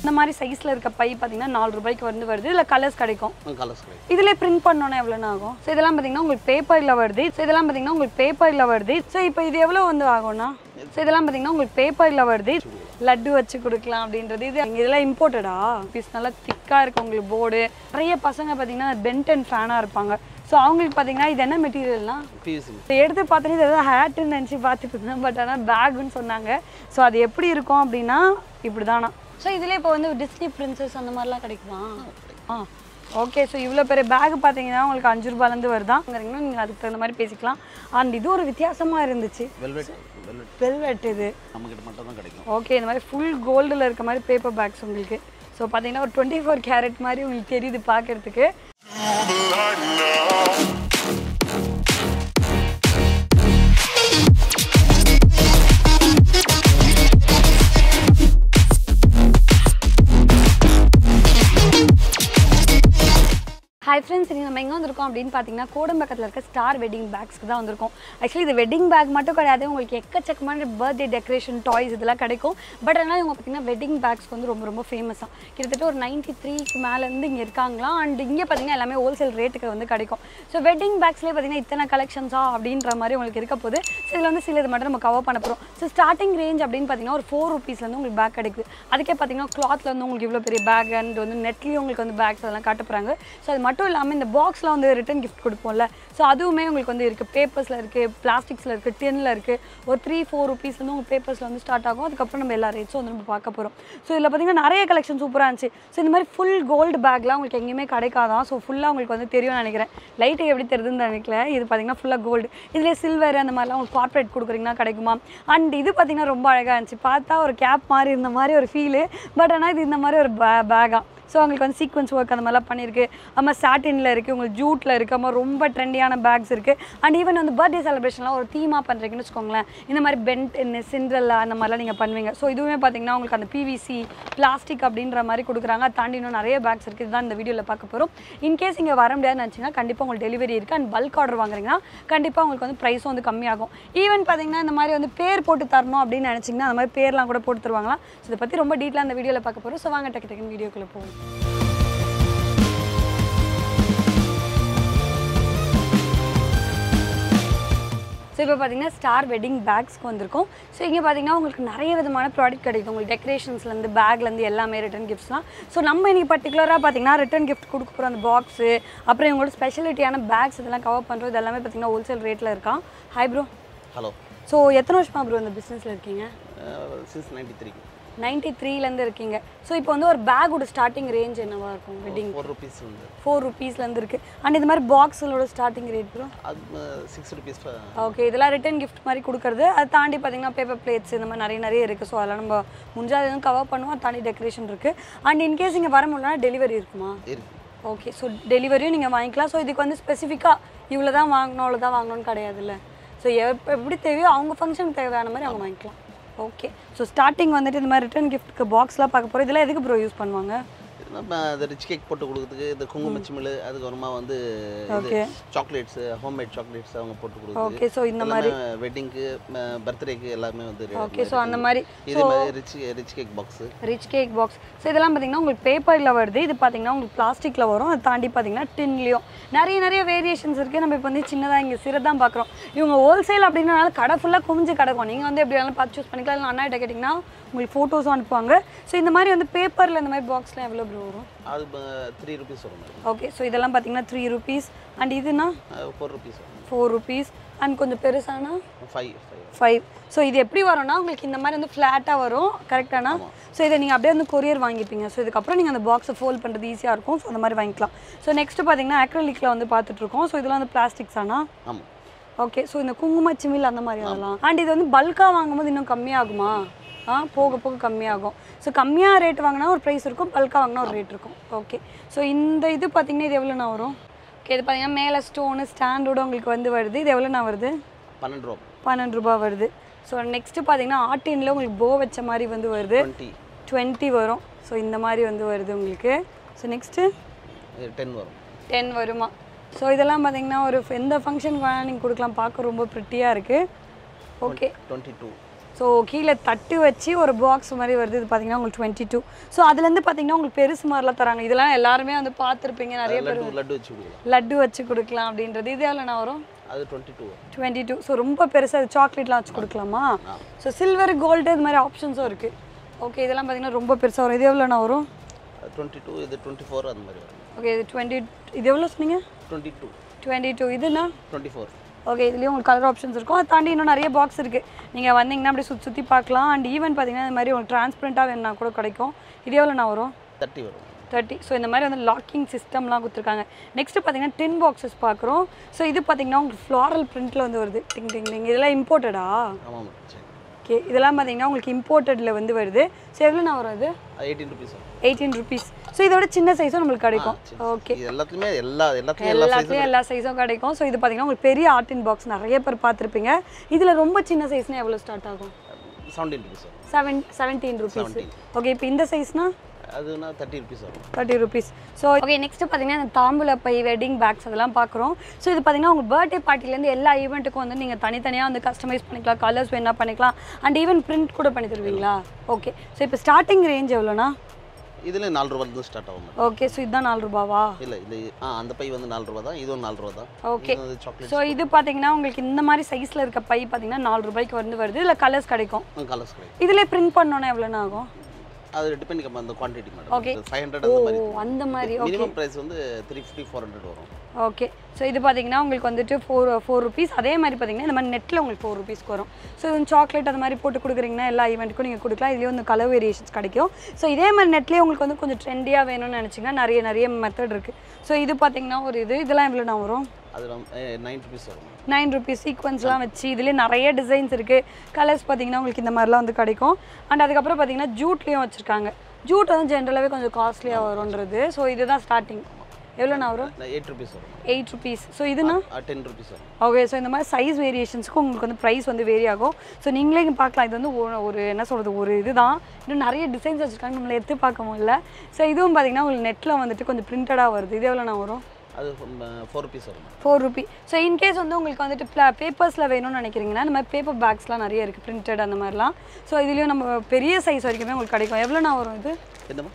இந்த மாதிரி சைஸில் இருக்க பை பார்த்தீங்கன்னா நாலு ரூபாய்க்கு வந்து வருது இதில் கலர்ஸ் கிடைக்கும் கலர்ஸ் கிடைக்கும் இதில் பிரிண்ட் பண்ணோன்னா எவ்வளோன்னு ஆகும் ஸோ இதெல்லாம் பார்த்தீங்கன்னா உங்களுக்கு பேப்பரில் வருது ஸோ இதெல்லாம் பார்த்தீங்கன்னா உங்களுக்கு பேப்பரில் வருது ஸோ இப்போ இது எவ்வளோ வந்து ஆகும்னா ஸோ இதெல்லாம் பார்த்தீங்கன்னா உங்களுக்கு பேப்பரில் வருது லட்டு வச்சு கொடுக்கலாம் அப்படின்றது இது இங்க இதெல்லாம் இம்போர்ட்டடா பீஸ் நல்லா திக்காக இருக்கு உங்களுக்கு போர்டு நிறைய பசங்க பார்த்தீங்கன்னா பென்ட் அண்ட் ஃபேனாக இருப்பாங்க ஸோ அவங்களுக்கு பார்த்தீங்கன்னா இது என்ன மெட்டீரியல்னா பிவிசி இதை எடுத்து பார்த்தோன்னே இது ஏதாவது ஹேட்டுன்னு நினச்சி பார்த்துட்டு இருந்தேன் பட் ஆனால் பேக்குன்னு சொன்னாங்க ஸோ அது எப்படி இருக்கும் அப்படின்னா இப்படி தானா ஸோ இதில் இப்போ வந்து டிஸ்னி பிரின்சஸ் அந்த மாதிரிலாம் கிடைக்குமா ஆ ஓகே ஸோ இவ்வளோ பெரிய பேக் பார்த்தீங்கன்னா உங்களுக்கு அஞ்சு ரூபாலேருந்து வருதாங்கிறீங்கன்னா நீங்கள் அதுக்கு தகுந்த மாதிரி பேசிக்கலாம் அண்ட் இது ஒரு வித்தியாசமாக இருந்துச்சு வெல்வெட் வெல்வெட் வெல்வெட் இது நம்மக்கிட்ட மட்டும் தான் கிடைக்கும் ஓகே இந்த மாதிரி ஃபுல் கோல்டில் இருக்க மாதிரி பேப்பர் பேக்ஸ் உங்களுக்கு ஸோ பார்த்தீங்கன்னா ஒரு டுவெண்ட்டி ஃபோர் கேரட் மாதிரி உங்களுக்கு தெரியுது பார்க்கறதுக்கு ஹாய் ஃப்ரெண்ட்ஸ் இன்றைக்கி நம்ம எங்கே வந்திருக்கோம் அப்படின்னு பார்த்தீங்கன்னா கோடம்பக்கத்தில் இருக்க ஸ்டார் வெட்டிங் பேக்ஸ்க்கு தான் வந்திருக்கோம் ஆக்சுவலி இது வெட்டிங் பேக் மட்டும் கிடையாது உங்களுக்கு எக்கச்சக்கமான பர்த்டே டெக்கரேஷன் டாய்ஸ் இதெல்லாம் கிடைக்கும் பட் ஆனால் இவங்க பார்த்தீங்கன்னா வெட்டிங் பேக்ஸ்க்கு வந்து ரொம்ப ரொம்ப ஃபேமஸாக கிட்டத்தட்ட ஒரு நைன்ட்டி த்ரீக்கு மேலேருந்து இங்கே இருக்காங்களாம் அண்ட் இங்கே பார்த்தீங்கன்னா எல்லாமே ஹோல்சேல் ரேட்டுக்கு வந்து கிடைக்கும் ஸோ வெட்டிங் பேக்ஸ்லேயே பார்த்தீங்கன்னா இத்தனை கலெக்ஷன்ஸா அப்படின்ற மாதிரி உங்களுக்கு இருக்க போது ஸோ இதில் வந்து சில இது மட்டும் நம்ம கவர் பண்ண போகிறோம் ஸோ ஸ்டார்டிங் ரேஞ்ச் அப்படின்னு பார்த்தீங்கன்னா ஒரு ஃபோர் ருபீஸ்லேருந்து உங்களுக்கு பேக் கிடைக்குது அதுக்கே பார்த்தீங்கன்னா கிளாத்ல வந்து உங்களுக்கு இவ்வளோ பெரிய பேக் அண்ட் வந்து நெட்லேயும் உங்களுக்கு வந்து பேக்ஸ் அதெல்லாம் காட்ட போகிறாங்க ஸோ அது மட்டும் இல்லாமல் இந்த பாக்ஸில் வந்து ரிட்டன் கிஃப்ட் கொடுப்போம்ல ஸோ அதுவுமே உங்களுக்கு வந்து இருக்குது பேப்பர்ஸில் இருக்குது பிளாஸ்டிக்ஸில் இருக்குது டென்னில் இருக்குது ஒரு த்ரீ ஃபோர் ருபீஸ்லேருந்து உங்களுக்கு பேப்பர்ஸில் வந்து ஸ்டார்ட் ஆகும் அதுக்கப்புறம் நம்ம எல்லா ரேட்ஸும் வந்து நம்ம பார்க்க போகிறோம் ஸோ இதில் பார்த்தீங்கன்னா நிறைய கலெக்ஷன் சூப்பராக இருந்துச்சு ஸோ இந்த மாதிரி ஃபுல் கோல்டு பேக்லாம் உங்களுக்கு எங்கேயுமே கிடைக்காதான் ஸோ ஃபுல்லாக உங்களுக்கு வந்து தெரியும்னு நினைக்கிறேன் லைட்டு எப்படி தெரியுதுன்னு நினைக்கல இது பார்த்தீங்கன்னா ஃபுல்லாக கோல்டு இதிலே சில்வர் அந்த மாதிரிலாம் உங்களுக்கு கார்ப்பரேட் கொடுக்குறீங்கன்னா கிடைக்குமா அண்ட் இது பார்த்தீங்கன்னா ரொம்ப அழகாக இருந்துச்சு பார்த்தா ஒரு கேப் மாதிரி இருந்த மாதிரி ஒரு ஃபீலு பட் ஆனால் இது இந்த மாதிரி ஒரு பே பேக்காக ஸோ அவங்களுக்கு வந்து சீக்வன்ஸ் ஒர்க் அந்த மாதிரிலாம் பண்ணியிருக்கு அம்மா சாட்டினில் இருக்குது உங்களுக்கு ஜூட்டில் இருக்குது அம்மா ரொம்ப ட்ரெண்டியான பேக்ஸ் இருக்குது அண்ட் ஈவன் வந்து பர்த்டே செலிப்ரேஷன்லாம் ஒரு தீமாக பண்ணுறீங்கன்னு வச்சுக்கோங்களேன் இந்த மாதிரி பென்ட் சிண்ட்ரல்லா அந்த மாதிரிலாம் நீங்கள் பண்ணுவீங்க ஸோ இதுவுமே பார்த்தீங்கன்னா உங்களுக்கு அந்த பிவிசி பிளாஸ்டிக் அப்படின்ற மாதிரி கொடுக்குறாங்க அதை தாண்டி இன்னும் நிறைய பேக்ஸ் இருக்குது இதுதான் இந்த வீடியோவில் பார்க்க போகிறோம் இன்கேஸ் இங்கே வர முடியாதுன்னு நினச்சிங்கன்னா கண்டிப்பாக உங்களுக்கு டெலிவரி இருக்குது அண்ட் பல்க் ஆர்டர் வாங்குறீங்கன்னா கண்டிப்பாக உங்களுக்கு வந்து ப்ரைஸும் வந்து கம்மியாகும் ஈவன் பார்த்தீங்கன்னா இந்த மாதிரி வந்து பேர் போட்டு தரணும் அப்படின்னு நினச்சிங்கன்னா அந்த மாதிரி பேர்லாம் கூட போட்டு தருவாங்களாம் ஸோ இதை பற்றி ரொம்ப டீட்டெயிலாக அந்த வீடியோவில் பார்க்க போகிறோம் ஸோ வாங்க டக்கு டக்குன்னு வீடியோக்குள்ளே போவோம் ஸோ இப்போ பார்த்தீங்கன்னா ஸ்டார் வெட்டிங் பேக்ஸ்க்கு வந்திருக்கும் ஸோ இங்கே பார்த்தீங்கன்னா உங்களுக்கு நிறைய விதமான ப்ராடக்ட் கிடைக்கும் உங்களுக்கு டெக்கரேஷன்ஸ்லேருந்து பேக்லேருந்து எல்லாமே ரிட்டன் கிஃப்ட்ஸ்லாம் ஸோ நம்ம இன்னைக்கு பர்டிகுலராக பார்த்தீங்கன்னா ரிட்டன் கிஃப்ட் கொடுக்க போகிற அந்த பாக்ஸு அப்புறம் இவங்களோட ஸ்பெஷாலிட்டியான பேக்ஸ் இதெல்லாம் கவர் பண்ணுறது இது எல்லாமே பார்த்தீங்கன்னா ஹோல்சேல் ரேட்டில் இருக்கான் ஹாய் ப்ரோ ஹலோ ஸோ எத்தனை வருஷமா ப்ரோ இந்த பிஸ்னஸில் இருக்கீங்க சிக்ஸ் நைன்டி த்ரீ நைன்ட்டி த்ரீலேருந்து இருக்கீங்க ஸோ இப்போ வந்து ஒரு பேக்கோட ஸ்டார்டிங் ரேஞ்ச் என்னவா இருக்கும் வெட்டிங் ஃபோர் ருபீஸ் வந்து ஃபோர் ருபீஸ்லேருந்து இருக்குது அண்ட் இது மாதிரி பாக்ஸுகளோட ஸ்டார்டிங் ரேட் ப்ரோ அது சிக்ஸ் ருபீஸ் ஓகே இதெல்லாம் ரிட்டன் கிஃப்ட் மாதிரி கொடுக்குறது அதை தாண்டி பார்த்தீங்கன்னா பேப்பர் பிளேட்ஸ் இந்த மாதிரி நிறைய நிறைய இருக்குது ஸோ அதெல்லாம் நம்ம முடிஞ்சால் எதுவும் கவர் பண்ணுவோம் அதை தாண்டி டெக்கரேஷன் இருக்குது அண்ட் இன்கேஸ் இங்கே வர முடியலனா டெலிவரி இருக்குமா இருக்கு ஓகே ஸோ டெலிவரியும் நீங்கள் வாங்கிக்கலாம் ஸோ இதுக்கு வந்து ஸ்பெசிஃபிக்காக இவ்வளோ தான் வாங்கணும் அவ்வளோ தான் வாங்கணும்னு கிடையாதுல்ல ஸோ எப்படி தேவையோ அவங்க ஃபங்க்ஷனுக்கு தேவையான மாதிரி அவங்க வாங்கிக்கலாம் ஓகே ஸோ ஸ்டார்டிங் வந்துட்டு இந்த மாதிரி ரிட்டன் கிஃப்ட்க்கு பாக்ஸ்லாம் பார்க்க போகிறோம் இதெல்லாம் எதுக்கு ப்ரோ யூஸ் பண்ணுவாங்க நம்ம அந்த ரிச் கேக் போட்டு கொடுக்குறதுக்கு இந்த குங்குமச்சிமிழ் அதுக்கப்புறமா வந்து Okay. சாக்லேட்ஸ் ஹோம்மேட் சாக்லேட்ஸ் அவங்க போட்டு கொடுக்குறதுக்கு ஓகே ஸோ இந்த மாதிரி வெட்டிங்க்கு பர்த்டேக்கு எல்லாமே வந்து ஓகே ஸோ அந்த மாதிரி இதே மாதிரி rich rich cake box rich cake box so இதெல்லாம் பார்த்தீங்கன்னா உங்களுக்கு பேப்பரில் வருது இது பார்த்தீங்கன்னா உங்களுக்கு பிளாஸ்டிக்கில் வரும் அதை தாண்டி பார்த்தீங்கன்னா டின்லேயும் நிறைய நிறைய வேரியேஷன்ஸ் இருக்குது நம்ம இப்போ வந்து சின்னதாக இங்கே சிறதான் பார்க்குறோம் இவங்க ஹோல்சேல் அப்படின்றனால கடை ஃபுல்லாக குமிஞ்சு கிடக்கும் நீங்கள் வந்து எப்படி வேணாலும் பார்த்து சூஸ் பண்ணிக்கலாம் இல்லை அண்ணா கிட்ட கேட்டிங்கன்னா உங்களுக்கு ஃபோட்டோஸும் அனுப்புவாங்க ஸோ இந்த மாதிரி வந்து பேப்பரில் இந்த மாதிரி பாக்ஸ்லாம் எவ்வளோ ப்ரோ வரும் அது த்ரீ ருபீஸ் வரும் மேடம் ஓகே ஸோ இதெல்லாம் பார்த்தீங்கன்னா த்ரீ ருபீஸ் அண்ட் இதுனா ஃபோர் ருபீஸ் வரும் ஃபோர் ருபீஸ் அண்ட் கொஞ்சம் பெருசானா ஃபைவ் ஃபைவ் ஃபைவ் ஸோ இது எப்படி வரும்னா உங்களுக்கு இந்த மாதிரி வந்து ஃப்ளாட்டாக வரும் கரெக்டானா ஸோ இதை நீங்கள் அப்படியே வந்து கொரியர் வாங்கிப்பீங்க ஸோ இதுக்கப்புறம் நீங்கள் அந்த பாக்ஸை ஃபோல்ட் பண்ணுறது ஈஸியாக இருக்கும் ஸோ அந்த மாதிரி வாங்கிக்கலாம் ஸோ நெக்ஸ்ட்டு பார்த்தீங்கன்னா அக்ரலிக்கில் வந்து பார்த்துட்ருக்கோம் ஸோ இதெல்லாம் வந்து பிளாஸ்டிக்ஸ் ஆனால் ஆமாம் ஓகே ஸோ இந்த குங்கும சிமிழ் அந்த மாதிரி அதெல்லாம் அண்ட் இது வந்து பல்காக வாங்கும்போது இன்னும் கம்மியாகுமா ஆ போக போக கம்மியாகும் ஸோ கம்மியாக ரேட் வாங்கினா ஒரு ப்ரைஸ் இருக்கும் பல்காக வாங்கினா ஒரு ரேட் இருக்கும் ஓகே ஸோ இந்த இது பார்த்தீங்கன்னா இது எவ்வளோண்ணா வரும் ஓகே இது பார்த்தீங்கன்னா மேலே ஸ்டோனு ஸ்டாண்டோட உங்களுக்கு வந்து வருது இது எவ்வளோண்ணா வருது பன்னெண்டு ரூபா பன்னெண்டு ரூபாய் வருது ஸோ நெக்ஸ்ட்டு பார்த்தீங்கன்னா ஆட்டினில் உங்களுக்கு போ வச்ச மாதிரி வந்து வருது டுவெண்ட்டி டுவெண்ட்டி வரும் ஸோ இந்த மாதிரி வந்து வருது உங்களுக்கு ஸோ நெக்ஸ்ட்டு டென் வரும் டென் வருமா ஸோ இதெல்லாம் பார்த்தீங்கன்னா ஒரு எந்த ஃபங்க்ஷனுக்கு வேணால் நீங்கள் கொடுக்கலாம் பார்க்க ரொம்ப ப்ரிட்டியாக இருக்குது ஓகே டுவெண்ட்டி டூ ஸோ கீழே தட்டு வச்சு ஒரு பாக்ஸ் மாதிரி வருது இது பார்த்தீங்கன்னா உங்களுக்கு டுவெண்ட்டி டூ ஸோ அதுலேருந்து பார்த்தீங்கன்னா உங்களுக்கு பெருசு மாதிரிலாம் தராங்க இதெல்லாம் எல்லாருமே வந்து பார்த்துருப்பீங்க நிறைய பேர் லட்டு லட்டு வச்சு கொடுக்கலாம் லட்டு வச்சு கொடுக்கலாம் அப்படின்றது இது எவ்வளோண்ணா வரும் அது twenty two twenty two so ரொம்ப பெருசாக சாக்லேட்லாம் வச்சு கொடுக்கலாமா ஸோ சில்வர் கோல்டு இது மாதிரி ஆப்ஷன்ஸும் இருக்குது ஓகே இதெல்லாம் பார்த்தீங்கன்னா ரொம்ப பெருசாக வரும் இது எவ்வளோண்ணா வரும் டுவெண்ட்டி டூ இது டுவெண்ட்டி ஃபோர் அந்த மாதிரி வரும் ஓகே இது டுவெண்ட்டி இது எவ்வளோ சொன்னீங்க டுவெண்ட்டி டூ டுவெண்ட்டி டூ இதுண்ணா டுவெண்ட்டி ஃபோர் ஓகே இதுலேயும் உங்களுக்கு கலர் ஆப்ஷன்ஸ் இருக்கும் அதை தாண்டி இன்னும் நிறைய பாக்ஸ் இருக்குது நீங்கள் வந்தீங்கன்னா அப்படியே சுற்றி சுற்றி பார்க்கலாம் அண்ட் ஈவன் பார்த்தீங்கன்னா இந்த மாதிரி உங்களுக்கு டிரான்ஸ்பரண்ட்டாக வேணும்னா கூட கிடைக்கும் இது எவ்வளோண்ணா வரும் தேர்ட்டி வரும் தேர்ட்டி ஸோ இந்த மாதிரி வந்து லாக்கிங் சிஸ்டம்லாம் கொடுத்துருக்காங்க நெக்ஸ்ட் பார்த்தீங்கன்னா டின் பாக்ஸஸ் பார்க்குறோம் ஸோ இது பார்த்தீங்கன்னா உங்களுக்கு ஃப்ளாரல் பிரிண்ட்டில் வந்து வருது டிங் டிங் டிங் இதெல்லாம் இம்போர்ட்டடா ஆமாம் மேடம் சரி ஓகே இதெல்லாம் பார்த்தீங்கன்னா உங்களுக்கு இம்போர்ட்டடில் வந்து வருது ஸோ எவ்வளோண்ணா வரும் இது எயிட்டீன் ருபீஸ் வரும் எயிட்டீன் ருபீஸ் ஸோ இதோட சின்ன சைஸும் நம்மளுக்கு கிடைக்கும் ஓகே இது எல்லாத்துலேயுமே எல்லா எல்லாத்துலேயும் எல்லா சைஸும் எல்லாத்துலேயும் எல்லா சைஸும் கிடைக்கும் ஸோ இது பார்த்தீங்கன்னா உங்களுக்கு பெரிய ஆர்டின் பாக்ஸ் நிறைய பேர் பார்த்துருப்பீங்க இதில் ரொம்ப சின்ன சைஸ்னால் எவ்வளோ ஸ்டார்ட் ஆகும் செவன்டீன் ருபீஸ் வரும் செவன் செவன்டீன் ருபீஸ் ஓகே இப்போ இந்த சைஸ்னா அதுனா தேர்ட்டி ருபீஸ் வரும் thirty rupees so okay next பார்த்தீங்கன்னா இந்த தாம்பூல பை வெட்டிங் பேக்ஸ் அதெல்லாம் பார்க்குறோம் ஸோ இது பார்த்தீங்கன்னா உங்கள் பர்த்டே பார்ட்டிலேருந்து எல்லா ஈவெண்ட்டுக்கும் வந்து நீங்கள் தனித்தனியாக வந்து கஸ்டமைஸ் பண்ணிக்கலாம் கலர்ஸ் வேணா பண்ணிக்கலாம் அண்ட் ஈவன் பிரிண்ட் கூட பண்ணி தருவீங்களா ஓகே ஸோ இப்போ ஸ்டார்டிங் ரேஞ்ச் எவ்வளோண்ணா இதில் நாலு ரூபாயிலிருந்து ஸ்டார்ட் ஆகும் மேடம் ஓகே ஸோ இதுதான் நாலு ரூபாவா இல்லை இது ஆ அந்த பை வந்து நாலு ரூபா தான் இதுவும் நாலு ரூபா தான் ஓகே இது வந்து சாக்லேட் ஸோ இது பார்த்தீங்கன்னா உங்களுக்கு இந்த மாதிரி சைஸில் இருக்க பை பார்த்தீங்கன்னா நாலு ரூபாய்க்கு வந்து வருது இதில் கலர்ஸ் கிடைக்கும் கலர்ஸ் கிடைக்கும் இதில் பிரிண்ட் பண்ணோன்னா எவ்வளோண்ணா ஆகும் அது டிபெண்ட் பண்ண அந்த quantity Okay. Madam five hundred ஓ அந்த மாதிரி அந்த மாதிரி மினிமம் ப்ரைஸ் வந்து த்ரீ ஃபிஃப்டி ஃபோர் ஹண்ட்ரட் வரும் ஓகே ஸோ இது பார்த்தீங்கன்னா உங்களுக்கு வந்துட்டு ஃபோர் ஃபோர் ருபீஸ் அதே மாதிரி பார்த்தீங்கன்னா இந்த மாதிரி நெட்டில் உங்களுக்கு ஃபோர் ருபீஸ்க்கு வரும் ஸோ இது சாக்லேட் அது மாதிரி போட்டு கொடுக்குறீங்கன்னா எல்லா ஈவெண்ட்டுக்கும் நீங்கள் கொடுக்கலாம் இதுலேயும் வந்து கலர் வேரியேஷன்ஸ் கிடைக்கும் ஸோ இதே மாதிரி நெட்லேயே உங்களுக்கு வந்து கொஞ்சம் ட்ரெண்டியாக வேணும்னு நினச்சிங்கன்னா நிறைய நிறைய மெத்தட் இருக்குது ஸோ இது பார்த்தீங்கன்னா ஒரு இது இதெல்லாம் எவ்வளோ நான் வரும் அது நைன் ருபீஸ் வரும் நைன் ருபீஸ் சீக்வன்ஸ்லாம் வச்சு இதுலேயே நிறைய டிசைன்ஸ் இருக்குது கலர்ஸ் பார்த்தீங்கன்னா உங்களுக்கு இந்த மாதிரிலாம் வந்து கிடைக்கும் அண்ட் அதுக்கப்புறம் பார்த்தீங்கன்னா ஜூட்லேயும் வச்சுருக்காங்க ஜூட் வந்து ஜென்ரலாகவே கொஞ்சம் காஸ்ட்லியாக வரும்ன்றது ஸோ இதுதான் ஸ்டார்டிங் எவ்வளோண்ணா வரும் எயிட் ருபீஸ் வரும் எயிட் ருபீஸ் ஸோ இதுனா டென் ருபீஸ் வரும் ஓகே ஸோ இந்த மாதிரி சைஸ் வேரியேஷன்ஸ்க்கு உங்களுக்கு வந்து ப்ரைஸ் வந்து வேரி ஆகும் ஸோ நீங்களே இங்கே பார்க்கலாம் இது வந்து ஒரு- ஒரு என்ன சொல்கிறது ஒரு இதுதான் இன்னும் நிறைய டிசைன்ஸ் வச்சுருக்காங்க நம்மளை எடுத்து பார்க்க முடியல ஸோ இதுவும் பார்த்தீங்கன்னா உங்களுக்கு நெட்டில் வந்துட்டு கொஞ்சம் பிரிண்டடாக வருது இது எவ்வளோ வரும் அது ஃபோர் ருபீஸ் வரும் ஃபோர் ருபி ஸோ இன்கேஸ் வந்து உங்களுக்கு வந்துட்டு பேப்பர்ஸில் வேணும்னு நினைக்கிறீங்கன்னா இந்த மாதிரி பேப்பர் பேக்ஸ்லாம் நிறைய இருக்குது பிரிண்டட் அந்த மாதிரிலாம் ஸோ இதுலேயும் நம்ம பெரிய சைஸ் வரைக்குமே உங்களுக்கு கிடைக்கும் எவ்வளோண்ணா வரும் இது என்னம்மா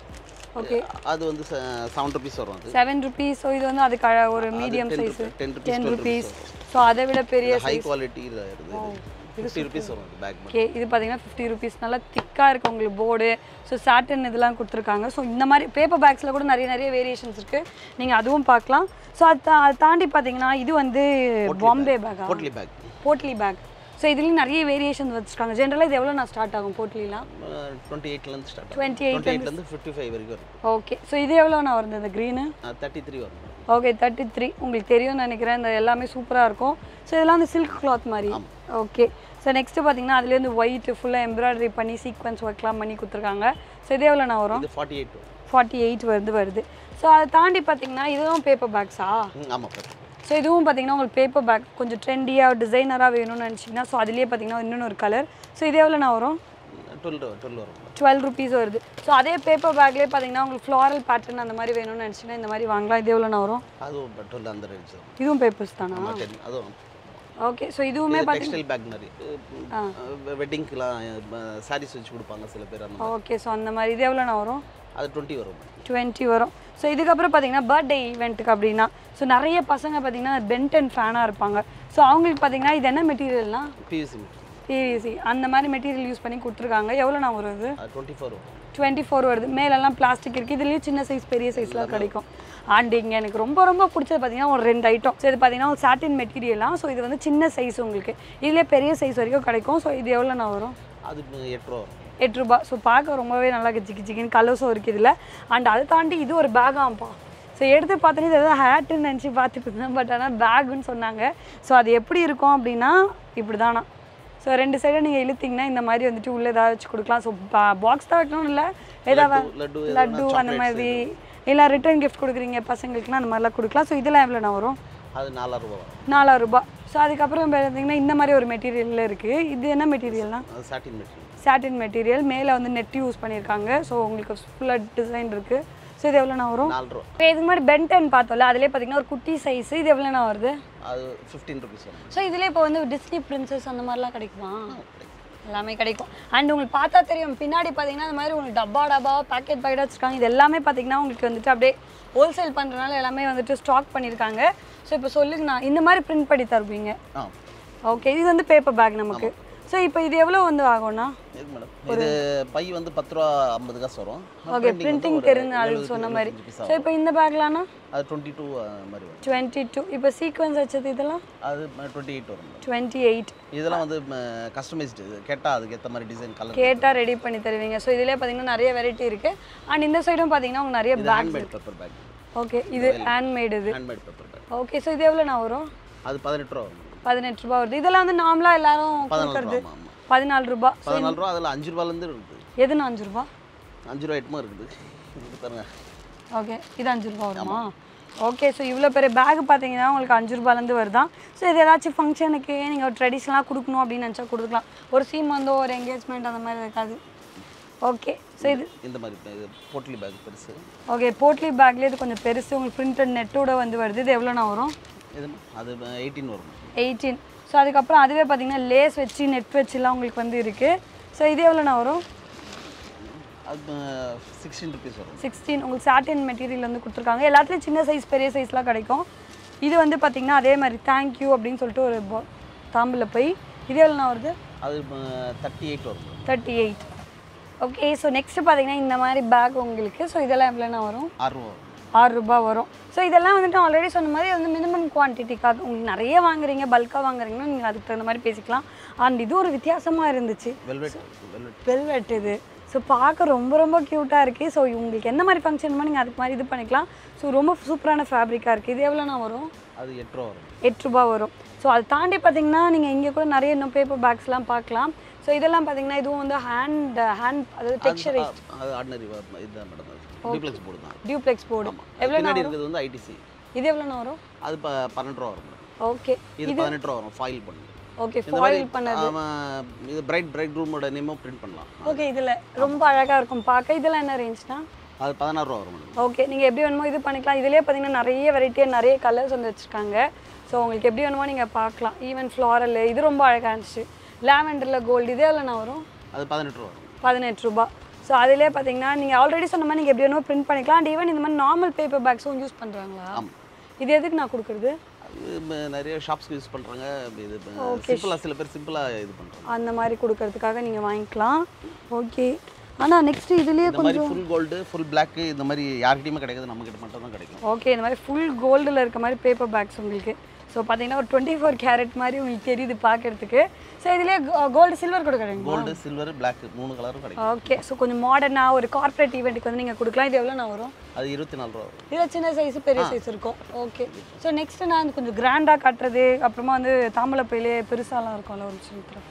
ஓகே அது வந்து செவன் ருபீஸ் வரும் அது செவன் ருபீஸ் ஸோ இது வந்து அதுக்கு அழ- ஒரு medium 10 size rupees, 10 rupees, ten 12 rupees rupees so அதை விட பெரிய ஹை குவாலிட்டியில் இருக்குது ஃபிஃப்டி ருபீஸ் வரும் அது பேக் ஓகே இது பார்த்தீங்கன்னா ஃபிஃப்டி ருபீஸ் நல்லா திக்காக இருக்குது உங்களுக்கு போர்டு ஸோ சாட்டன் இதெல்லாம் கொடுத்துருக்காங்க ஸோ இந்த மாதிரி பேப்பர் பேக்ஸில் கூட நிறைய நிறைய வேரியேஷன்ஸ் இருக்குது நீங்கள் அதுவும் பார்க்கலாம் ஸோ அது தா- அதை தாண்டி பார்த்தீங்கன்னா இது வந்து பாம்பே பேக்கா potli bag potli bag so இதுலேயும் நிறைய வேரியேஷன்ஸ் வச்சுருக்காங்க ஜென்ரலாக இது எவ்வளோ நான் ஸ்டார்ட் ஆகும் போட்லிலாம் டுவெண்ட்டி எயிட்லேருந்து ஸ்டார்ட் 28 டுவெண்ட்டி எயிட்லேருந்து ஃபிஃப்டி ஃபைவ் வரைக்கும் வரும் ஓகே ஸோ இது எவ்வளோ நான் வருது இந்த க்ரீனு தேர்ட்டி த்ரீ வரும் ஓகே தேர்ட்டி த்ரீ உங்களுக்கு தெரியும்னு நினைக்கிறேன் இந்த எல்லாமே சூப்பராக இருக்கும் ஸோ இதெல்லாம் வந்து சில்க் கிளாத் மாதிரி ஓகே ஸோ நெக்ஸ்ட்டு பார்த்தீங்கன்னா அதுலேயே வந்து ஒயிட் ஃபுல்லாக எம்ப்ராய்டரி பண்ணி சீக்வன்ஸ் ஒர்க்லாம் பண்ணி கொடுத்துருக்காங்க ஸோ இது எவ்வளோ நான் வரும் இது ஃபார்ட்டி எயிட் வரும் ஃபார்ட்டி எயிட் வந்து வருது ஸோ அதை தாண்டி பார்த்தீங்கன்னா இதுவும் பேப்பர் பேக்ஸா ம், ஆமாம் சார் ஸோ இதுவும் பார்த்தீங்கன்னா உங்களுக்கு பேப்பர் பேக் கொஞ்சம் ட்ரெண்டியாக டிசைனராக வேணும்னு நினச்சிங்கன்னா ஸோ அதுலேயே பார்த்தீங்கன்னா இன்னொன்று ஒரு கலர் ஸோ இது எவ்வளோ நான் வரும் டுவெல் டுவெல் வரும் டுவெல் ருபீஸ் வருது ஸோ அதே பேப்பர் பேக்லேயே பார்த்தீங்கன்னா உங்களுக்கு ஃப்ளாரல் பேட்டர்ன் அந்த மாதிரி வேணும்னு நினச்சிங்கன்னா இந்த மாதிரி வாங்கலாம் இது எவ்வளோ நான் வரும் அதுவும் டுவெல் அந்த ரேஞ்ச் வரும் இதுவும் பேப்பர்ஸ் தானா ஆமாம் டென் அதுவும் ஓகே ஸோ இதுவுமே டெக்ஸ்டைல் பேக் மாதிரி வெட்டிங்க்கெலாம் சாரீஸ் வச்சு கொடுப்பாங்க சில பேர் அந்த மாதிரி ஓகே ஸோ அந்த மாதிரி இது எவ்வளோ நான் வரும் அது டுவெண்ட்டி வரும் டுவெண்ட்டி வரும் ஸோ இதுக்கப்புறம் பார்த்தீங்கன்னா பர்த்டே ஈவெண்ட்டுக்கு அப்படின்னா ஸோ நிறைய பசங்க பார்த்தீங்கன்னா பென்டன் ஃபேனாக இருப்பாங்க ஸோ அவங்களுக்கு பார்த்தீங்கன்னா இது என்ன மெட்டீரியல்னா பிவிசி மீட்டர் பிவிசி அந்த மாதிரி மெட்டீரியல் யூஸ் பண்ணி கொடுத்துருக்காங்க எவ்வளோ நான் வரும் இது அது டுவெண்ட்டி ஃபோர் வரும் டுவெண்ட்டி ஃபோர் வருது மேலெல்லாம் பிளாஸ்டிக் இருக்குது இதுலேயும் சின்ன சைஸ் பெரிய சைஸ்லாம் கிடைக்கும் அண்ட் இங்கே எனக்கு ரொம்ப ரொம்ப பிடிச்சது பார்த்தீங்கன்னா ஒரு ரெண்டு ஐட்டம் ஸோ இது பார்த்தீங்கன்னா ஒரு சாட்டின் மெட்டீரியலாம் ஸோ இது வந்து சின்ன சைஸ் உங்களுக்கு இதுலேயே பெரிய சைஸ் வரைக்கும் கிடைக்கும் ஸோ இது எவ்வளோ நான் வரும் அது எட்டு ரூபா வரும் எட்டு ரூபா ஸோ பார்க்க ரொம்பவே நல்லா ஜிக்கி ஜிக்கின்னு கலர்ஸும் இருக்குது இதில் அண்ட் அதை தாண்டி இது ஒரு பேகாம்ப்பா ஸோ எடுத்து பார்த்தோன்னே இது எதாவது ஹேட்டுன்னு நினச்சி பார்த்துட்டு இருந்தேன் பட் ஆனால் பேக்குன்னு சொன்னாங்க ஸோ அது எப்படி இருக்கும் அப்படின்னா இப்படி தானா ஸோ ரெண்டு சைடும் நீங்கள் இழுத்தீங்கன்னா இந்த மாதிரி வந்துட்டு உள்ளே ஏதாவது வச்சு கொடுக்கலாம் ஸோ பாக்ஸ் தான் வைக்கணும்னு இல்லை ஏதாவது லட்டு லட்டு அந்த மாதிரி இல்லை ரிட்டர்ன் கிஃப்ட் கொடுக்குறீங்க பசங்களுக்குலாம் அந்த மாதிரிலாம் கொடுக்கலாம் ஸோ இதெல்லாம் எவ்வளோ நான் வரும் அது நாலாயிரம் ரூபா வரும் நாலாயிரம் ரூபாய் ஸோ அதுக்கப்புறம் பார்த்தீங்கன்னா இந்த மாதிரி ஒரு மெட்டீரியலில் இருக்குது இது என்ன மெட்டீரியல்னா அது சாட்டின் மெட்டீரியல் சாட்டின் மெட்டீரியல் மேலே வந்து நெட் யூஸ் பண்ணியிருக்காங்க ஸோ உங்களுக்கு ஃபுல்லாக டிசைன் இருக்குது ஸோ இது எவ்வளோண்ணா வரும் நாலு ரூபா இப்போ இதுக்கு முன்னாடி பென்டன் பார்த்தோம்ல அதிலே பார்த்தீங்கன்னா ஒரு குட்டி சைஸ் இது எவ்வளோண்ணா வருது அது ஃபிஃப்டீன் ருபீஸ் வரும் ஸோ இதிலே இப்போ வந்து டிஸ்னி பிரின்சஸ் அந்த மாதிரிலாம் கிடைக்குமா எல்லாமே கிடைக்கும் அண்ட் உங்களுக்கு பார்த்தா தெரியும் பின்னாடி பார்த்தீங்கன்னா இந்த மாதிரி உங்களுக்கு டப்பா டப்பா பேக்கெட் பேக்கெட் வச்சுருக்காங்க இது எல்லாமே பார்த்தீங்கன்னா உங்களுக்கு வந்துட்டு அப்படியே ஹோல்சேல் பண்ணுறதுனால எல்லாமே வந்துட்டு ஸ்டாக் பண்ணியிருக்காங்க ஸோ இப்போ சொல்லுங்கண்ணா இந்த மாதிரி பிரிண்ட் பண்ணி தருவீங்க ஆ ஓகே இது வந்து பேப்பர் பேக் நமக்கு ஸோ இப்போ இது எவ்வளோ வந்து ஆகும்ண்ணா இருக்கு மேடம் இது பை வந்து பத்து ரூபா ஐம்பது காசு வரும் ஓகே Printing வந்து பிரிண்டிங் ஒரு தெரிஞ்ச அது 70, சொன்ன மாதிரி 75 piece ஸோ ஆகும். இப்போ இந்த பேக்லாம்ண்ணா அது டுவெண்ட்டி டூ மாதிரி வரும் டுவெண்ட்டி டூ இப்போ சீக்வன்ஸ் வச்சது இதெல்லாம் அது டுவெண்ட்டி எயிட் வரும் madam. டுவெண்ட்டி எயிட் இதெல்லாம் வந்து கஸ்டமைஸ்டு கேட்டால் அதுக்கு ஏற்ற மாதிரி டிசைன் கலர் கேட்டால் ரெடி பண்ணி தருவீங்க ஸோ இதுலேயே பார்த்தீங்கன்னா நிறைய வெரைட்டி இருக்குது அண்ட் இந்த சைடும் பார்த்தீங்கன்னா உங்களுக்கு நிறைய இது bag handmade paper bag okay இது ஹேண்ட்மேடு இது handmade paper bag okay so இது எவ்வளோண்ணா வரும் அது பதினெட்டு ரூபா வரும் பதினெட்டு ரூபா வருது இதெல்லாம் வந்து நார்மலாக எல்லாரும் பதினாலு கொடுக்கறது ரூபா ஆமாம் பதினாலு ரூபா பதினாலு ரூபா அதில் அஞ்சு ரூபாலேருந்து இருக்குது எதுண்ணா அஞ்சு ரூபா அஞ்சு ரூபா எட்டுமா இருக்குது இது பாருங்க ஓகே இது அஞ்சு ரூபா வருமா ஓகே ஸோ இவ்வளோ பெரிய பேக் பார்த்தீங்கன்னா உங்களுக்கு அஞ்சு ரூபாலேருந்து வருதான் ஸோ இது ஏதாச்சும் ஃபங்க்ஷனுக்கு நீங்கள் ட்ரெடிஷ்னலாக கொடுக்கணும் அப்படின்னு நினச்சா கொடுக்கலாம் ஒரு சீமந்தோ ஒரு என்கேஜ்மெண்ட் அந்த மாதிரி இருக்காது ஓகே ஸோ இது இந்த மாதிரி இது போட்லி பேக் பெருசு ஓகே போட்லி பேக்லேயே இது கொஞ்சம் பெருசு உங்களுக்கு பிரிண்டட் நெட்டோட வந்து வருது இது எவ்வளோண்ணா வரும் இது அது எயிட்டீன் வரும் எயிட்டீன் ஸோ அதுக்கப்புறம் அதுவே பார்த்தீங்கன்னா லேஸ் வச்சு நெட் வச்சுலாம் உங்களுக்கு வந்து இருக்குது ஸோ இது எவ்வளோண்ணா வரும் அது சிக்ஸ்டீன் ருபீஸ் வரும் சிக்ஸ்டீன் உங்களுக்கு சாட்டின் மெட்டீரியல் வந்து கொடுத்துருக்காங்க எல்லாத்துலேயும் சின்ன சைஸ் பெரிய சைஸ்லாம் கிடைக்கும் இது வந்து பார்த்தீங்கன்னா அதே மாதிரி தேங்க்யூ அப்படின்னு சொல்லிட்டு ஒரு bo- தாம்பில் போய் இது எவ்வளோண்ணா வருது அது தேர்ட்டி எயிட் வரும் thirty eight okay so next பார்த்தீங்கன்னா இந்த மாதிரி பேக் உங்களுக்கு ஸோ இதெல்லாம் எவ்வளோண்ணா வரும் ஆறு ரூபா வரும் ஆறு ரூபாய் வரும் ஸோ இதெல்லாம் வந்துட்டு ஆல்ரெடி சொன்ன மாதிரி அது வந்து மினிமம் குவான்டிட்டிக்காக உங்களுக்கு நிறைய வாங்குறீங்க பல்காக வாங்குறீங்கன்னா நீங்கள் அதுக்கு தகுந்த மாதிரி பேசிக்கலாம் அண்ட் இது ஒரு வித்தியாசமாக இருந்துச்சு வெல்வெட் வெல்வெட் வெல்வெட் இது ஸோ பார்க்க ரொம்ப ரொம்ப க்யூட்டாக இருக்குது ஸோ உங்களுக்கு எந்த மாதிரி ஃபங்க்ஷன் நீங்கள் அதுக்கு மாதிரி இது பண்ணிக்கலாம் ஸோ ரொம்ப சூப்பரான ஃபேப்ரிக்காக இருக்குது இது எவ்வளோண்ணா வரும் அது எட்டு ரூபா வரும் எட்டு ரூபா வரும் ஸோ அதை தாண்டி பார்த்தீங்கன்னா நீங்கள் இங்கே கூட நிறைய இன்னும் பேப்பர் பேக்ஸ்லாம் பார்க்கலாம் ஸோ இதெல்லாம் பார்த்தீங்கன்னா இதுவும் வந்து ஹேண்ட் ஹேண்ட் அதாவது டெக்ஸ்சர் அது- அது ஆர்டினரி இதுதான் மேடம் அது டியூப்ளெக்ஸ் போர்டு தான் டியூப்ளெக்ஸ் போர்டு அது பின்னாடி இருக்கிறது வந்து ஐடிசி இது எவ்வளோண்ணா வரும் அது ப பன்னெண்டு ரூபா வரும் madam. ஓகே இது பதினெட்டு ரூபா வரும் ஃபாயில் பண்ணி ஓகே இந்த மாதிரி ஃபாயில் பண்ண அவன் இது பிரைட் பிரைட் ரூமோட நேமும் பிரிண்ட் பண்ணலாம் ஓகே இதில் ரொம்ப அழகாக இருக்கும் பார்க்க இதெல்லாம் என்ன ரேஞ்ச்னா அது பதினாறு ரூபா வரும் மேடம் ஓகே நீங்கள் எப்படி வேணுமோ இது பண்ணிக்கலாம் இதுலேயே பார்த்தீங்கன்னா நிறைய வெரைட்டியாக நிறைய கலர்ஸ் வந்து வச்சுருக்காங்க ஸோ உங்களுக்கு எப்படி வேணுமோ நீங்கள் பார்க்கலாம் ஈவன் ஃப்ளாரல் இது ரொம்ப அழகாக இருந்துச்சு லாவெண்டரில் கோல்டு இதே எவ்வளோண்ணா வரும் அது பதினெட்டு ரூபா வரும் பதினெட்டு ரூபா ஸோ அதிலே பார்த்தீங்கன்னா நீங்கள் ஆல்ரெடி சொன்ன மாதிரி நீங்கள் எப்படி வேணுமோ பிரிண்ட் பண்ணிக்கலாம் அண்ட் ஈவன் இந்த மாதிரி நார்மல் பேப்பர் பேக்ஸும் யூஸ் பண்ணுறாங்களா ஆமாம் இது எதுக்கு நான் கொடுக்குறது அது ம- நிறைய ஷாப்ஸ்க்கு யூஸ் பண்ணுறாங்க இது சிம்பிளாக சில பேர் சிம்பிளாக இது பண்ணுறாங்க அந்த மாதிரி கொடுக்கறதுக்காக நீங்கள் வாங்கிக்கலாம் ஓகே ஆனால் நெக்ஸ்ட்டு இதுலேயே இந்த மாதிரி ஃபுல் கோல்டு ஃபுல் பிளாக் இந்த மாதிரி யார்கிட்டயுமே கிடைக்காது நம்ம கிட்ட மட்டும் தான் கிடைக்கும் ஓகே இந்த மாதிரி ஃபுல் கோல்டில் இருக்க மாதிரி பேப்பர் பேக்ஸ் உங்களுக்கு ஸோ பார்த்தீங்கன்னா ஒரு டுவெண்ட்டி ஃபோர் கேரட் மாதிரி உங்களுக்கு தெரியுது பார்க்கறதுக்கு ஸோ இதுலேயே கோல்டு சில்வர் கொடுக்குறீங்க கோல்டு சில்வர் பிளாக் மூணு கலரும் கிடைக்கும் ஓகே ஸோ கொஞ்சம் மாடர்னாக ஒரு கார்ப்பரேட் ஈவெண்ட்டுக்கு வந்து நீங்கள் கொடுக்கலாம் இது எவ்வளோ நான் வரும் அது இருபத்தி நாலு ரூபா வரும் இதில் சின்ன சைஸ் பெரிய சைஸ் இருக்கும் ஓகே ஸோ நெக்ஸ்ட்டு நான் கொஞ்சம் கிராண்டாக காட்டுறது அப்புறமா வந்து தாம்பலப்பையிலே பெருசாலாம் இருக்கும்ல ஒரு நிமிஷம்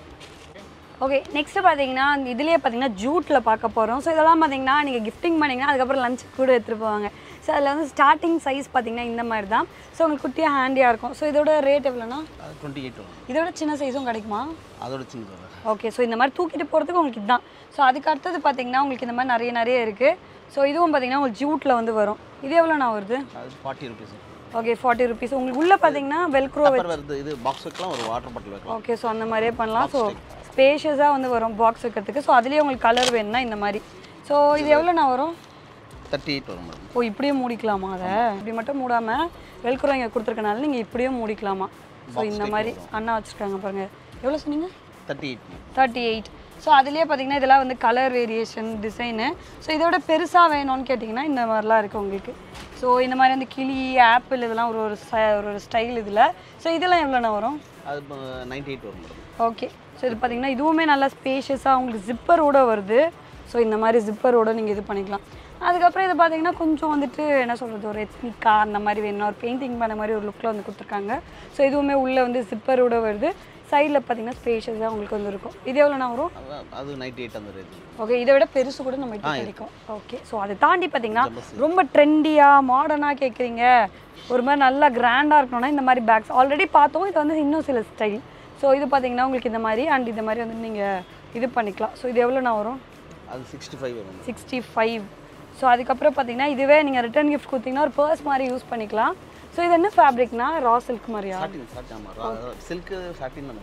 ஓகே நெக்ஸ்ட் பார்த்தீங்கன்னா அந்த இதுலேயே பார்த்தீங்கன்னா ஜூட்டில் பார்க்க போகிறோம் ஸோ இதெல்லாம் பார்த்தீங்கன்னா நீங்கள் கிஃப்டிங் பண்ணிங்கன்னா அதுக்கப்புறம் லஞ்சுக்கு கூட எடுத்துகிட்டு போவாங்க ஸோ அதில் வந்து ஸ்டார்டிங் சைஸ் பார்த்தீங்கன்னா இந்த மாதிரி தான் ஸோ உங்களுக்கு குட்டியாக ஹேண்டியாக இருக்கும் ஸோ இதோட ரேட் எவ்வளோனா அது டுவெண்ட்டி எயிட் வரும் இதோட சின்ன சைஸும் கிடைக்குமா அதோட சின்ன வரும் ஓகே ஸோ இந்த மாதிரி தூக்கிட்டு போகிறதுக்கு உங்களுக்கு இதுதான் ஸோ அதுக்கு அடுத்தது பார்த்தீங்கன்னா உங்களுக்கு இந்த மாதிரி நிறைய நிறைய இருக்குது ஸோ இதுவும் பார்த்தீங்கன்னா உங்களுக்கு ஜூட்டில் வந்து வரும் இது எவ்வளோண்ணா வருது அது forty rupees okay forty rupees உங்களுக்கு உள்ளே பார்த்தீங்கன்னா வெல்க்ரோ அப்புறம் வருது இது பாக்ஸ் வைக்கலாம் ஒரு வாட்டர் பாட்டில் வைக்கலாம் ஓகே ஸோ அந்த மாதிரியே பண்ணலாம் ஸோ ஸ்பேஷியஸாக வந்து வரும் பாக்ஸ் வைக்கிறதுக்கு ஸோ அதுலேயே உங்களுக்கு கலர் வேணும்னா இந்த மாதிரி ஸோ இது எவ்வளோண்ணா வரும் தேர்ட்டி எயிட் வரும் மேடம் ஓ இப்படியே மூடிக்கலாமா அதை இப்படி மட்டும் மூடாமல் வெல்க்ரோ இங்கே கொடுத்துருக்கனால நீங்கள் இப்படியே மூடிக்கலாமா ஸோ இந்த மாதிரி அண்ணா வச்சுருக்காங்க பாருங்கள் எவ்வளோ சொன்னீங்க thirty eight thirty eight so அதுலேயே பார்த்தீங்கன்னா இதெல்லாம் வந்து கலர் வேரியேஷன் டிசைனு ஸோ இதோட பெருசாக வேணும்னு கேட்டிங்கன்னா இந்த மாதிரிலாம் இருக்குது உங்களுக்கு ஸோ இந்த மாதிரி வந்து கிளி ஆப்பிள் இதெல்லாம் ஒரு ஒரு ச- ஒரு ஒரு ஸ்டைல் இதில் ஸோ இதெல்லாம் எவ்வளோண்ணா வரும் அது நைன்டி எயிட் வரும் மேடம் ஓகே ஸோ இது பார்த்தீங்கன்னா இதுவுமே நல்லா ஸ்பேஷியஸாக உங்களுக்கு ஜிப்பரோட வருது ஸோ இந்த மாதிரி ஜிப்பரோட நீங்கள் இது பண்ணிக்கலாம் அதுக்கப்புறம் இது பார்த்தீங்கன்னா கொஞ்சம் வந்துட்டு என்ன சொல்கிறது ஒரு எத்னிக்கா அந்த மாதிரி வேணும் ஒரு பெயிண்டிங் பண்ண மாதிரி ஒரு லுக்கில் வந்து கொடுத்துருக்காங்க ஸோ இதுவுமே உள்ளே வந்து ஜிப்பரோட வருது சைடில் பார்த்தீங்கன்னா ஸ்பேஷியஸாக உங்களுக்கு வந்து இருக்கும் இது எவ்வளோண்ணா வரும் அதான் அது நைன்டி எயிட் அந்த ரேட் ஓகே இதை விட பெருசு கூட நம்ம கிட்ட கிடைக்கும் ஓகே ஸோ அதை தாண்டி பார்த்தீங்கன்னா ரொம்ப ட்ரெண்டியாக மாடர்னாக கேட்குறீங்க ஒரு மாதிரி நல்லா கிராண்டாக இருக்கணும்னா இந்த மாதிரி பேக்ஸ் ஆல்ரெடி பார்த்தோம் இது வந்து இன்னும் சில ஸ்டைல் ஸோ இது பார்த்தீங்கன்னா உங்களுக்கு இந்த மாதிரி அண்ட் இந்த மாதிரி வந்து நீங்கள் இது பண்ணிக்கலாம் ஸோ இது எவ்வளோண்ணா வரும் அது சிக்ஸ்டி ஃபைவ் வரும் சிக்ஸ்டி ஃபைவ் ஸோ அதுக்கப்புறம் பார்த்தீங்கன்னா இதுவே நீங்கள் ரிட்டர்ன் கிஃப்ட் கொடுத்தீங்கன்னா ஒரு பர்ஸ் மாதிரி யூஸ் பண்ணிக்கலாம் ஸோ இது என்ன ஃபேப்ரிக்னா ரா சில்க் மாதிரியா சாட்டின் சாட்டின் ஆமாம் சில்க்கு சாட்டின் அந்த மாதிரி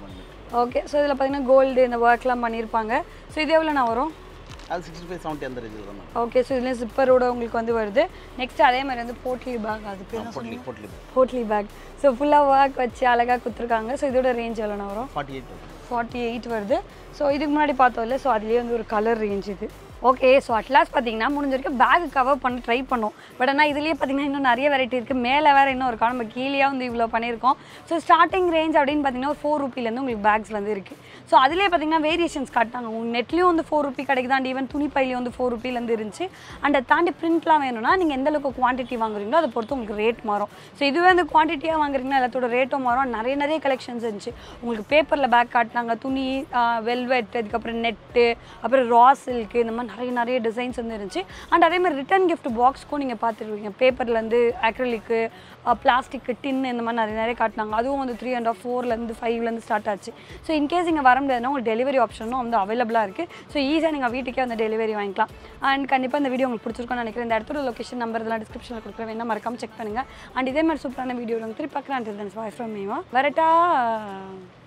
ஓகே ஸோ இதில் பார்த்தீங்கன்னா கோல்டு இந்த ஒர்க்லாம் பண்ணியிருப்பாங்க ஸோ இது எவ்வளோண்ணா வரும் அது சிக்ஸ்டி ஃபைவ் செவன்ட்டி அந்த ரேஞ்சில் தான் மேம் ஓகே ஸோ இதுலேயும் ஜிப்பரோட உங்களுக்கு வந்து வருது நெக்ஸ்ட் அதே மாதிரி வந்து போட்லி பேக் அது பேர் என்ன போட்லி போட்லி போட்லி பேக் ஸோ ஃபுல்லாக ஒர்க் வச்சு அழகாக கொடுத்துருக்காங்க ஸோ இதோட ரேஞ்ச் எவ்வளோண்ணா வரும் ஃபார்ட்டி எயிட் ஃபார்ட்டி எயிட் வருது ஸோ இதுக்கு முன்னாடி பார்த்தோம்ல ஸோ அதுலேயே வந்து ஒரு கலர் ரேஞ்ச் இது ஓகே ஸோ அட்லாஸ் பார்த்தீங்கன்னா முடிஞ்ச வரைக்கும் பேக் கவர் பண்ண ட்ரை பண்ணோம் பட் ஆனால் இதுலேயே பார்த்தீங்கன்னா இன்னும் நிறைய வெரைட்டி இருக்குது மேலே வேறு இன்னும் இருக்கா நம்ம கீழே வந்து இவ்வளோ பண்ணியிருக்கோம் ஸோ ஸ்டார்டிங் ரேஞ்ச் அப்படின்னு பார்த்தீங்கன்னா ஒரு ஃபோர் ருப்பிலேருந்து உங்களுக்கு பேக்ஸ் வந்து இருக்குது ஸோ அதுலேயே பார்த்தீங்கன்னா வேரியேஷன்ஸ் காட்டாங்க உங்கள் நெட்லேயும் வந்து ஃபோர் ருபி கிடைக்குது அண்ட் ஈவன் துணி பையிலையும் வந்து ஃபோர் ருப்பிலேருந்து இருந்துச்சு அண்ட் அதை தாண்டி பிரிண்ட்லாம் வேணும்னா நீங்கள் எந்த அளவுக்கு குவான்டிட்டி வாங்குறீங்களோ அதை பொறுத்து உங்களுக்கு ரேட் மாறும் ஸோ இதுவே வந்து குவான்டிட்டியாக வாங்குறீங்கன்னா எல்லாத்தோட ரேட்டும் மாறும் நிறைய நிறைய கலெக்ஷன்ஸ் இருந்துச்சு உங்களுக்கு பேப்பரில் பேக் காட்டினாங்க துணி வெல்வெட் அதுக்கப்புறம் நெட்டு அப்புறம் ரா சில்க்கு இந்த மாதிரி நிறைய நிறைய டிசைன்ஸ் வந்து இருந்துச்சு அண்ட் அதே மாதிரி ரிட்டன் gift பாக்ஸ்க்கும் நீங்கள் பார்த்துருவீங்க பேப்பர்லேருந்து அக்ரலிக்கு பிளாஸ்டிக்கு டின் இந்த மாதிரி நிறைய நிறைய காட்டினாங்க அதுவும் வந்து த்ரீ அண்ட் ஆஃப் ஃபோர்லேருந்து ஃபைவ்லேருந்து ஸ்டார்ட் ஆச்சு ஸோ இன்கேஸ் இங்கே வர முடியாதுன்னா உங்களுக்கு டெலிவரி ஆப்ஷனும் வந்து அவைலபிளாக இருக்குது ஸோ ஈஸியாக நீங்கள் வீட்டுக்கே வந்து டெலிவரி வாங்கிக்கலாம் அண்ட் கண்டிப்பாக இந்த வீடியோ உங்களுக்கு பிடிச்சிருக்கும்னு நினைக்கிறேன் இந்த இடத்தோட லொக்கேஷன் நம்பர் இதெல்லாம் டிஸ்கிரிப்ஷனில் கொடுக்குறேன் வேணா மறக்காம செக் பண்ணுங்கள் அண்ட் இதே மாதிரி சூப்பரான வீடியோ வந்து திருப்பி பார்க்குறேன் ஃப்ரம் மீவா வரட்டா